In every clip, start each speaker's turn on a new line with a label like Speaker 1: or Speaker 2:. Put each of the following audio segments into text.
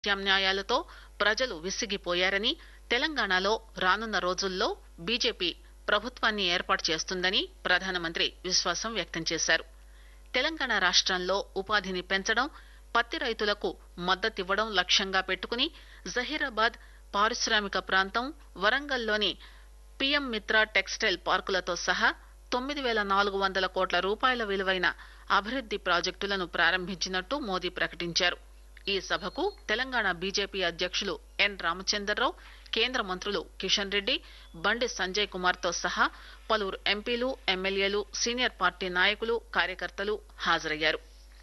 Speaker 1: ప్రత్యామ్నాయాలతో ప్రజలు విసిగిపోయారని తెలంగాణలో రానున్న రోజుల్లో బీజేపీ ప్రభుత్వాన్ని ఏర్పాటు చేస్తుందని ప్రధానమంత్రి విశ్వాసం వ్యక్తం చేశారు తెలంగాణ రాష్టంలో ఉపాధిని పెంచడం పత్తి రైతులకు మద్దతివ్వడం లక్ష్యంగా పెట్టుకుని జహీరాబాద్ పారిశ్రామిక ప్రాంతం వరంగల్లోని పీఎం మిత్ర టెక్స్టైల్ పార్కులతో సహా తొమ్మిది పేల నాలుగు వందల కోట్ల రూపాయల విలువైన అభివృద్ది ప్రాజెక్టులను ప్రారంభించినట్టు మోదీ ప్రకటించారు ఈ సభకు తెలంగాణ బీజేపీ అధ్యకులు ఎన్ రామచందర్రావు కేంద్ర మంత్రులు కిషన్ రెడ్డి బండి సంజయ్ కుమార్ తో సహా పలువురు ఎంపీలు ఎమ్మెల్యేలు సీనియర్ పార్టీ నాయకులు కార్యకర్తలు హాజరయ్యారు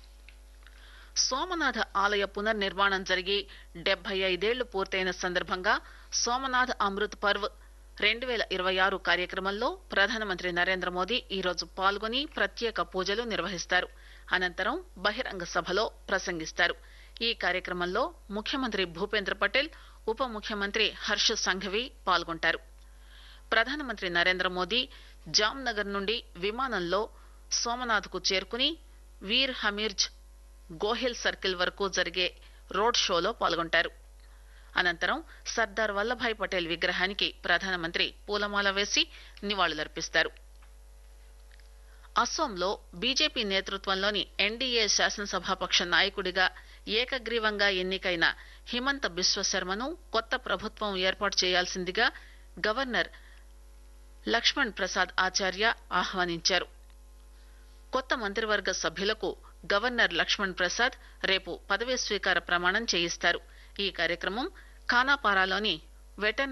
Speaker 1: సోమనాథ ఆలయ పునర్నిర్మాణం జరిగి డెబ్బై ఐదేళ్లు పూర్తయిన సందర్భంగా సోమనాథ్ అమృత్ పర్వ్ రెండు పేల ఇరవై ఆరు కార్యక్రమంలో ప్రధానమంత్రి నరేంద్ర మోదీ ఈరోజు పాల్గొని ప్రత్యేక పూజలు నిర్వహిస్తారు అనంతరం బహిరంగ సభలో ప్రసంగిస్తారు ఈ కార్యక్రమంలో ముఖ్యమంత్రి భూపేంద్ర పటేల్ ఉప ముఖ్యమంత్రి హర్ష సంఘవి పాల్గొంటారు ప్రధానమంత్రి నరేంద్ర మోదీ జామ్ నగర్ నుండి విమానంలో సోమనాథ్ కు చేరుకుని వీర్ హమీర్జ్ గోహిల్ సర్కిల్ వరకు జరిగే రోడ్ షోలో పాల్గొంటారు అనంతరం సర్దార్ వల్లభాయ్ పటేల్ విగ్రహానికి ప్రధానమంత్రి పూలమాల వేసి నివాళులర్పిస్తారు అస్సోంలో బీజేపీ నేతృత్వంలోని ఎన్డీఏ శాసనసభాపక్ష నాయకుడిగా ఏకగ్రీవంగా ఎన్నికైన హిమంత బిశ్వశర్మను కొత్త ప్రభుత్వం ఏర్పాటు చేయాల్సిందిగా గవర్నర్ లక్ష్మణ్ ప్రసాద్ ఆచార్య ఆహ్వానించారు కొత్త మంత్రివర్గ సభ్యులకు గవర్నర్ లక్ష్మణ్ ప్రసాద్ రేపు పదవీ స్వీకార ప్రమాణం చేయిస్తారు ఈ కార్యక్రమం ఖానాపారాలోని వెటర్న